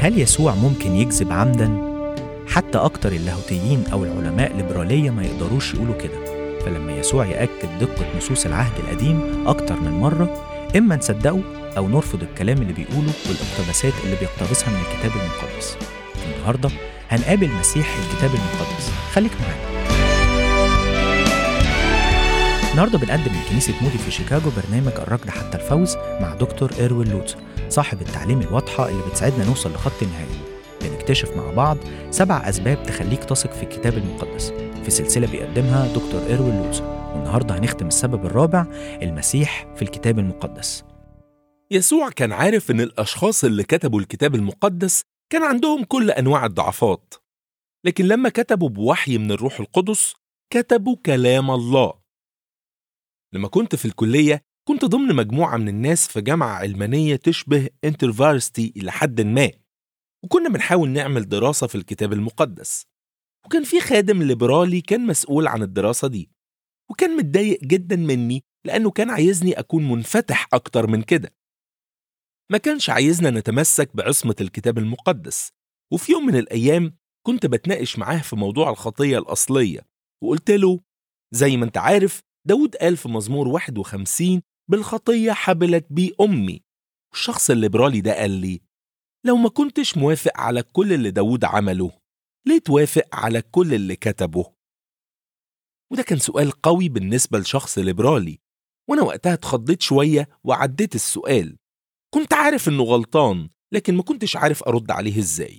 هل يسوع ممكن يكذب عمدا؟ حتى أكتر اللاهوتيين أو العلماء الليبرالية ما يقدروش يقولوا كده فلما يسوع يأكد دقة نصوص العهد القديم أكتر من مرة إما نصدقه أو نرفض الكلام اللي بيقوله والاقتباسات اللي بيقتبسها من الكتاب المقدس النهاردة هنقابل مسيح الكتاب المقدس خليك معانا النهارده بنقدم من كنيسة مودي في شيكاغو برنامج الركض حتى الفوز مع دكتور إيروين لوتر صاحب التعليم الواضحة اللي بتساعدنا نوصل لخط النهاية بنكتشف مع بعض سبع أسباب تخليك تثق في الكتاب المقدس في سلسلة بيقدمها دكتور إيروين لوتر والنهارده هنختم السبب الرابع المسيح في الكتاب المقدس يسوع كان عارف إن الأشخاص اللي كتبوا الكتاب المقدس كان عندهم كل أنواع الضعفات لكن لما كتبوا بوحي من الروح القدس كتبوا كلام الله لما كنت في الكلية كنت ضمن مجموعة من الناس في جامعة علمانية تشبه انترفارستي إلى حد ما وكنا بنحاول نعمل دراسة في الكتاب المقدس وكان في خادم ليبرالي كان مسؤول عن الدراسة دي وكان متضايق جدا مني لأنه كان عايزني أكون منفتح أكتر من كده ما كانش عايزنا نتمسك بعصمة الكتاب المقدس وفي يوم من الأيام كنت بتناقش معاه في موضوع الخطية الأصلية وقلت له زي ما انت عارف داود قال في مزمور 51 بالخطية حبلت بي أمي والشخص الليبرالي ده قال لي لو ما كنتش موافق على كل اللي داود عمله ليه توافق على كل اللي كتبه؟ وده كان سؤال قوي بالنسبة لشخص ليبرالي وأنا وقتها اتخضيت شوية وعديت السؤال كنت عارف إنه غلطان لكن ما كنتش عارف أرد عليه إزاي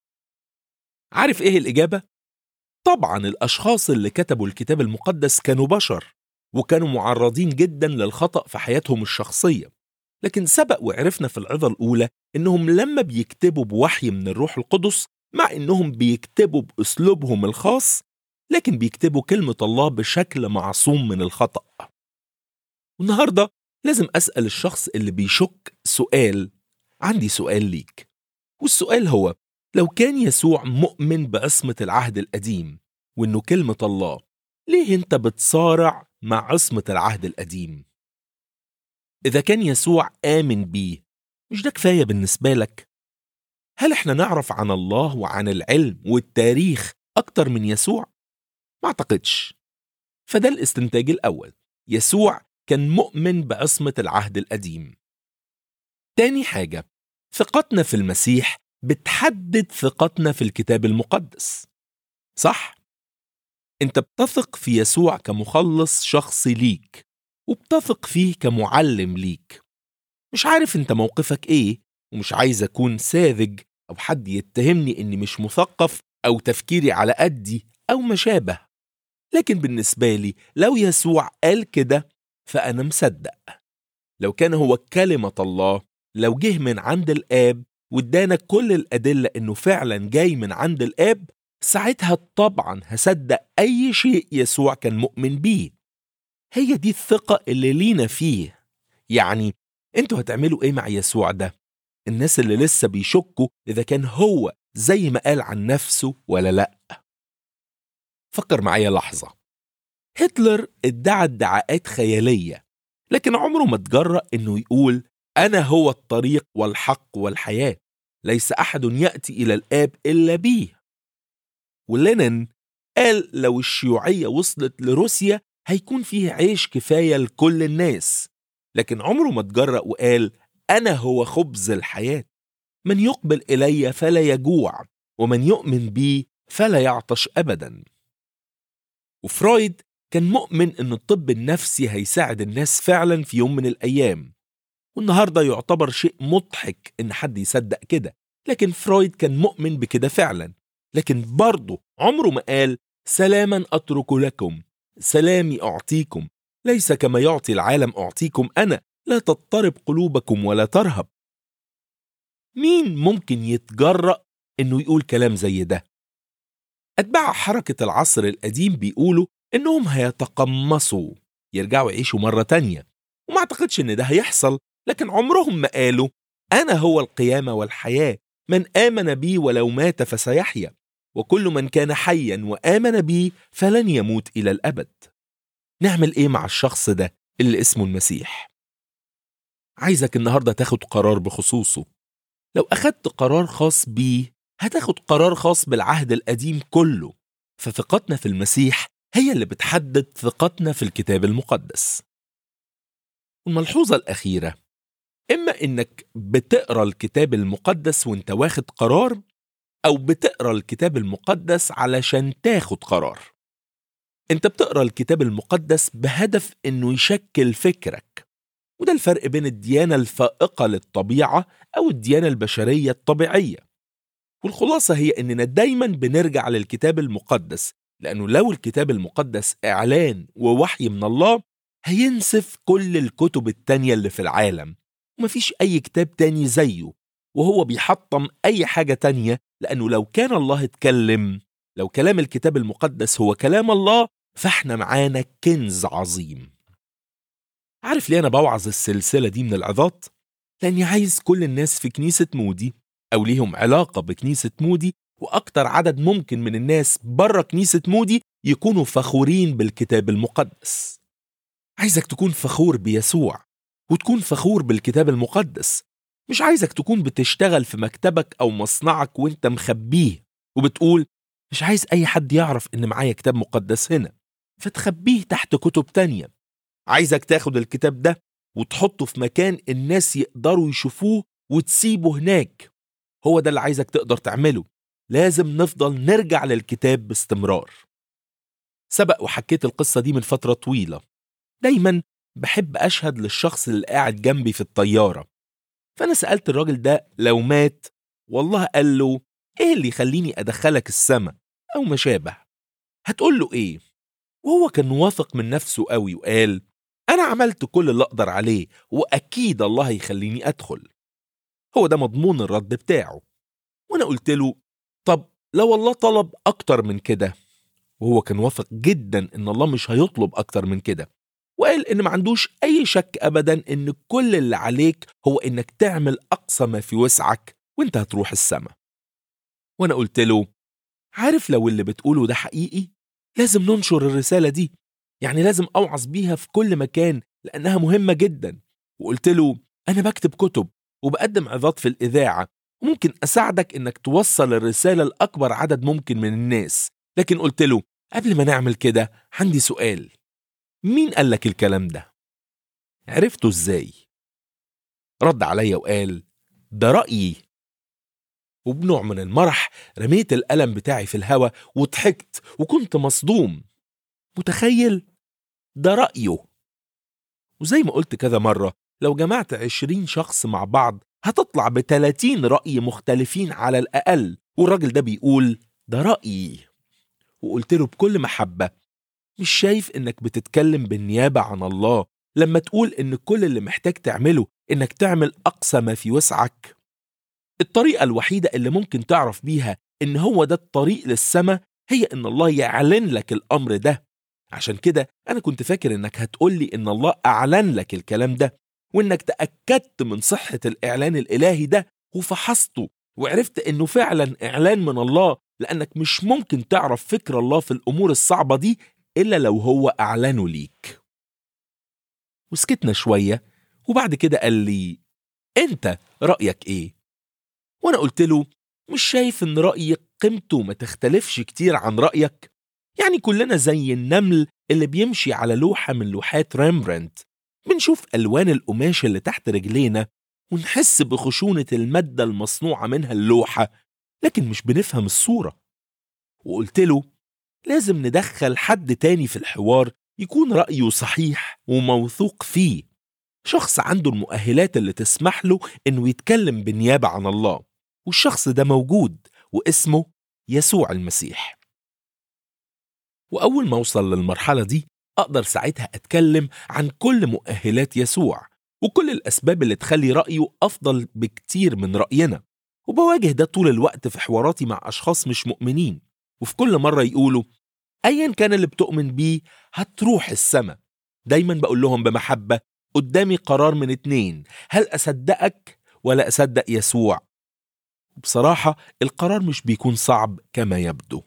عارف إيه الإجابة؟ طبعا الأشخاص اللي كتبوا الكتاب المقدس كانوا بشر وكانوا معرضين جدا للخطأ في حياتهم الشخصية لكن سبق وعرفنا في العظة الأولى إنهم لما بيكتبوا بوحي من الروح القدس مع إنهم بيكتبوا بأسلوبهم الخاص لكن بيكتبوا كلمة الله بشكل معصوم من الخطأ والنهاردة لازم أسأل الشخص اللي بيشك سؤال عندي سؤال ليك والسؤال هو لو كان يسوع مؤمن بعصمة العهد القديم وإنه كلمة الله ليه أنت بتصارع مع عصمة العهد القديم؟ إذا كان يسوع آمن بيه مش ده كفاية بالنسبة لك؟ هل إحنا نعرف عن الله وعن العلم والتاريخ أكتر من يسوع؟ ما أعتقدش فده الاستنتاج الأول يسوع كان مؤمن بعصمة العهد القديم تاني حاجة ثقتنا في المسيح بتحدد ثقتنا في الكتاب المقدس صح؟ انت بتثق في يسوع كمخلص شخصي ليك وبتثق فيه كمعلم ليك مش عارف انت موقفك ايه ومش عايز اكون ساذج او حد يتهمني اني مش مثقف او تفكيري على قدي او ما شابه لكن بالنسبة لي لو يسوع قال كده فأنا مصدق لو كان هو كلمة الله لو جه من عند الآب وادانا كل الأدلة إنه فعلا جاي من عند الآب ساعتها طبعا هصدق أي شيء يسوع كان مؤمن بيه هي دي الثقة اللي لينا فيه يعني انتوا هتعملوا ايه مع يسوع ده الناس اللي لسه بيشكوا إذا كان هو زي ما قال عن نفسه ولا لأ فكر معايا لحظة هتلر ادعى ادعاءات خيالية لكن عمره ما تجرأ إنه يقول أنا هو الطريق والحق والحياة ليس أحد يأتي إلى الآب إلا بيه ولينين قال لو الشيوعية وصلت لروسيا هيكون فيه عيش كفاية لكل الناس لكن عمره ما تجرأ وقال أنا هو خبز الحياة من يقبل إلي فلا يجوع ومن يؤمن بي فلا يعطش أبدا وفرويد كان مؤمن أن الطب النفسي هيساعد الناس فعلا في يوم من الأيام والنهاردة يعتبر شيء مضحك إن حد يصدق كده لكن فرويد كان مؤمن بكده فعلا لكن برضه عمره ما قال سلاما أترك لكم سلامي أعطيكم ليس كما يعطي العالم أعطيكم أنا لا تضطرب قلوبكم ولا ترهب مين ممكن يتجرأ إنه يقول كلام زي ده؟ أتباع حركة العصر القديم بيقولوا إنهم هيتقمصوا يرجعوا يعيشوا مرة تانية وما أعتقدش إن ده هيحصل لكن عمرهم ما قالوا أنا هو القيامة والحياة من آمن بي ولو مات فسيحيا وكل من كان حيا وآمن بي فلن يموت إلى الأبد نعمل إيه مع الشخص ده اللي اسمه المسيح عايزك النهاردة تاخد قرار بخصوصه لو أخدت قرار خاص بيه هتاخد قرار خاص بالعهد القديم كله فثقتنا في المسيح هي اللي بتحدد ثقتنا في الكتاب المقدس والملحوظة الأخيرة إما إنك بتقرأ الكتاب المقدس وإنت واخد قرار أو بتقرأ الكتاب المقدس علشان تاخد قرار أنت بتقرأ الكتاب المقدس بهدف إنه يشكل فكرك وده الفرق بين الديانة الفائقة للطبيعة أو الديانة البشرية الطبيعية والخلاصة هي إننا دايما بنرجع للكتاب المقدس لأنه لو الكتاب المقدس إعلان ووحي من الله هينسف كل الكتب التانية اللي في العالم ومفيش أي كتاب تاني زيه وهو بيحطم أي حاجة تانية لأنه لو كان الله اتكلم لو كلام الكتاب المقدس هو كلام الله فاحنا معانا كنز عظيم عارف ليه أنا بوعظ السلسلة دي من العظات؟ لأني عايز كل الناس في كنيسة مودي أو ليهم علاقة بكنيسة مودي وأكتر عدد ممكن من الناس بره كنيسة مودي يكونوا فخورين بالكتاب المقدس عايزك تكون فخور بيسوع وتكون فخور بالكتاب المقدس مش عايزك تكون بتشتغل في مكتبك أو مصنعك وانت مخبيه وبتقول مش عايز أي حد يعرف إن معايا كتاب مقدس هنا فتخبيه تحت كتب تانية عايزك تاخد الكتاب ده وتحطه في مكان الناس يقدروا يشوفوه وتسيبه هناك هو ده اللي عايزك تقدر تعمله لازم نفضل نرجع للكتاب باستمرار سبق وحكيت القصة دي من فترة طويلة دايما بحب أشهد للشخص اللي قاعد جنبي في الطيارة فأنا سألت الراجل ده لو مات والله قال له إيه اللي يخليني أدخلك السما أو ما شابه هتقول له إيه وهو كان واثق من نفسه قوي وقال أنا عملت كل اللي أقدر عليه وأكيد الله يخليني أدخل هو ده مضمون الرد بتاعه وأنا قلت له طب لو الله طلب أكتر من كده وهو كان واثق جدا إن الله مش هيطلب أكتر من كده وقال إن ما عندوش أي شك أبدا إن كل اللي عليك هو إنك تعمل أقصى ما في وسعك وإنت هتروح السما وأنا قلت له عارف لو اللي بتقوله ده حقيقي لازم ننشر الرسالة دي يعني لازم أوعظ بيها في كل مكان لأنها مهمة جدا وقلت له أنا بكتب كتب وبقدم عظات في الإذاعة وممكن أساعدك إنك توصل الرسالة لأكبر عدد ممكن من الناس لكن قلت له قبل ما نعمل كده عندي سؤال مين قال لك الكلام ده؟ عرفته إزاي؟ رد عليا وقال ده رأيي وبنوع من المرح رميت القلم بتاعي في الهوا وضحكت وكنت مصدوم متخيل ده رأيه وزي ما قلت كذا مرة لو جمعت عشرين شخص مع بعض هتطلع بتلاتين رأي مختلفين على الأقل والراجل ده بيقول ده رأيي وقلت له بكل محبة مش شايف إنك بتتكلم بالنيابة عن الله لما تقول إن كل اللي محتاج تعمله إنك تعمل أقصى ما في وسعك الطريقة الوحيدة اللي ممكن تعرف بيها إن هو ده الطريق للسما هي إن الله يعلن لك الأمر ده عشان كده أنا كنت فاكر إنك هتقولي إن الله أعلن لك الكلام ده وإنك تأكدت من صحة الإعلان الإلهي ده وفحصته وعرفت إنه فعلا إعلان من الله لأنك مش ممكن تعرف فكر الله في الأمور الصعبة دي إلا لو هو أعلنه ليك وسكتنا شوية وبعد كده قال لي أنت رأيك إيه؟ وأنا قلت له مش شايف إن رأيي قيمته ما تختلفش كتير عن رأيك؟ يعني كلنا زي النمل اللي بيمشي على لوحة من لوحات ريمبرانت بنشوف ألوان القماش اللي تحت رجلينا ونحس بخشونة المادة المصنوعة منها اللوحة لكن مش بنفهم الصورة وقلت له لازم ندخل حد تاني في الحوار يكون رأيه صحيح وموثوق فيه شخص عنده المؤهلات اللي تسمح له إنه يتكلم بالنيابة عن الله والشخص ده موجود واسمه يسوع المسيح وأول ما أوصل للمرحلة دي أقدر ساعتها أتكلم عن كل مؤهلات يسوع وكل الأسباب اللي تخلي رأيه أفضل بكتير من رأينا وبواجه ده طول الوقت في حواراتي مع أشخاص مش مؤمنين وفي كل مرة يقولوا أيا كان اللي بتؤمن بيه هتروح السما دايما بقول لهم بمحبة قدامي قرار من اتنين هل أصدقك ولا أصدق يسوع بصراحة القرار مش بيكون صعب كما يبدو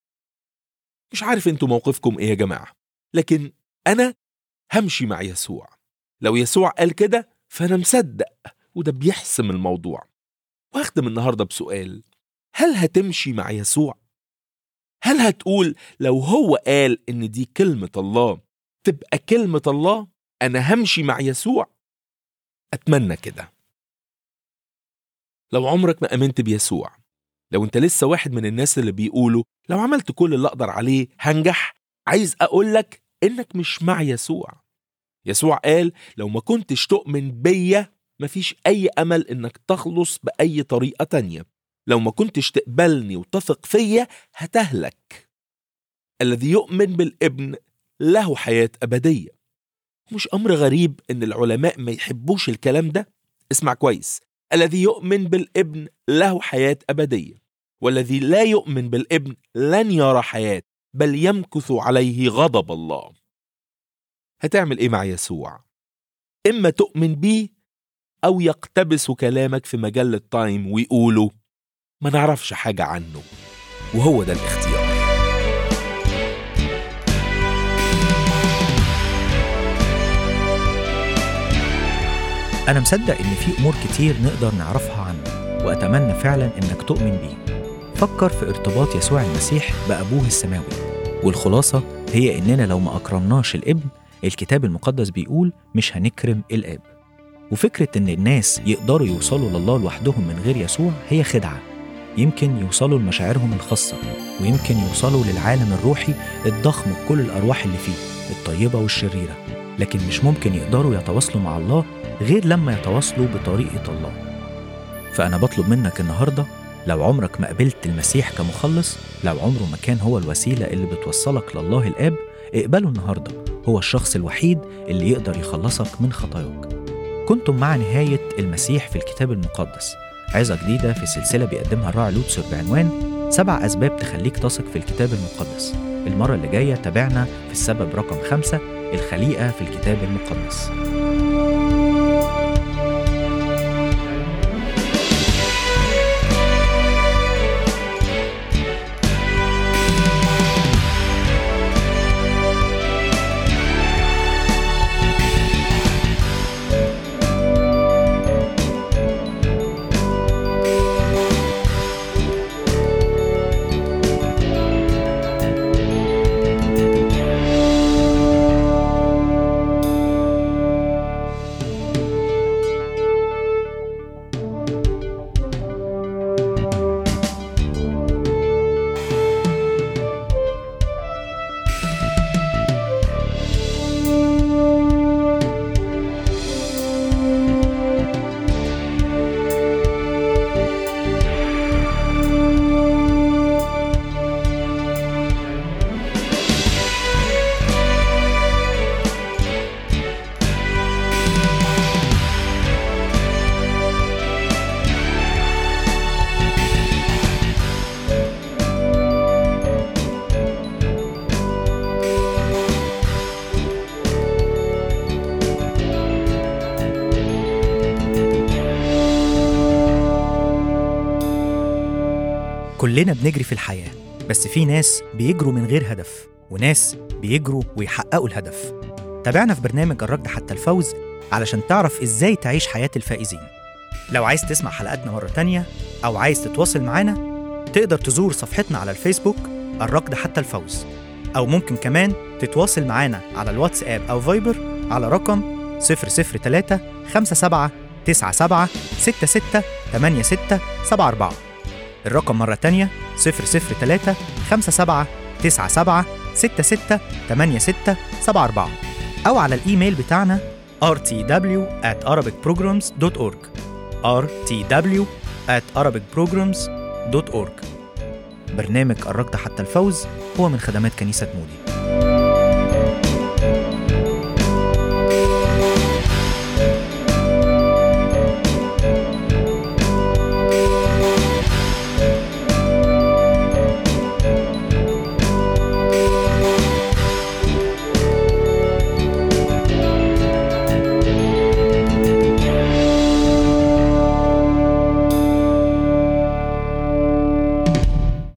مش عارف انتوا موقفكم ايه يا جماعة لكن أنا همشي مع يسوع لو يسوع قال كده فأنا مصدق وده بيحسم الموضوع وهختم النهاردة بسؤال هل هتمشي مع يسوع؟ هل هتقول لو هو قال إن دي كلمة الله تبقى كلمة الله أنا همشي مع يسوع؟ أتمنى كده لو عمرك ما أمنت بيسوع لو أنت لسه واحد من الناس اللي بيقولوا لو عملت كل اللي أقدر عليه هنجح عايز أقول لك إنك مش مع يسوع يسوع قال لو ما كنتش تؤمن بيا مفيش أي أمل إنك تخلص بأي طريقة تانية لو ما كنتش تقبلني وتثق فيا هتهلك الذي يؤمن بالابن له حياة أبدية مش أمر غريب إن العلماء ما يحبوش الكلام ده اسمع كويس الذي يؤمن بالابن له حياة أبدية والذي لا يؤمن بالابن لن يرى حياة بل يمكث عليه غضب الله هتعمل إيه مع يسوع؟ إما تؤمن بيه أو يقتبسوا كلامك في مجلة تايم ويقولوا ما نعرفش حاجة عنه وهو ده الاختيار أنا مصدق إن في أمور كتير نقدر نعرفها عنه وأتمنى فعلا إنك تؤمن بيه فكر في ارتباط يسوع المسيح بأبوه السماوي والخلاصة هي إننا لو ما أكرمناش الابن الكتاب المقدس بيقول مش هنكرم الآب وفكرة إن الناس يقدروا يوصلوا لله لوحدهم من غير يسوع هي خدعة يمكن يوصلوا لمشاعرهم الخاصة ويمكن يوصلوا للعالم الروحي الضخم بكل الأرواح اللي فيه الطيبة والشريرة لكن مش ممكن يقدروا يتواصلوا مع الله غير لما يتواصلوا بطريقة الله فأنا بطلب منك النهاردة لو عمرك ما قبلت المسيح كمخلص لو عمره ما كان هو الوسيلة اللي بتوصلك لله الآب اقبله النهاردة هو الشخص الوحيد اللي يقدر يخلصك من خطاياك كنتم مع نهاية المسيح في الكتاب المقدس عظة جديدة في سلسلة بيقدمها الراعي لوتسر بعنوان سبع أسباب تخليك تثق في الكتاب المقدس المرة اللي جاية تابعنا في السبب رقم خمسة الخليقة في الكتاب المقدس كلنا بنجري في الحياة بس في ناس بيجروا من غير هدف وناس بيجروا ويحققوا الهدف تابعنا في برنامج الركض حتى الفوز علشان تعرف ازاي تعيش حياة الفائزين لو عايز تسمع حلقاتنا مرة تانية أو عايز تتواصل معانا تقدر تزور صفحتنا على الفيسبوك الركض حتى الفوز أو ممكن كمان تتواصل معانا على الواتساب أو فايبر على رقم 003 57 97 66 86 74 الرقم مرة تانية 003 57 97 66 86 74 أو على الإيميل بتاعنا rtw at arabicprograms.org rtw at arabicprograms.org برنامج الركض حتى الفوز هو من خدمات كنيسة مودي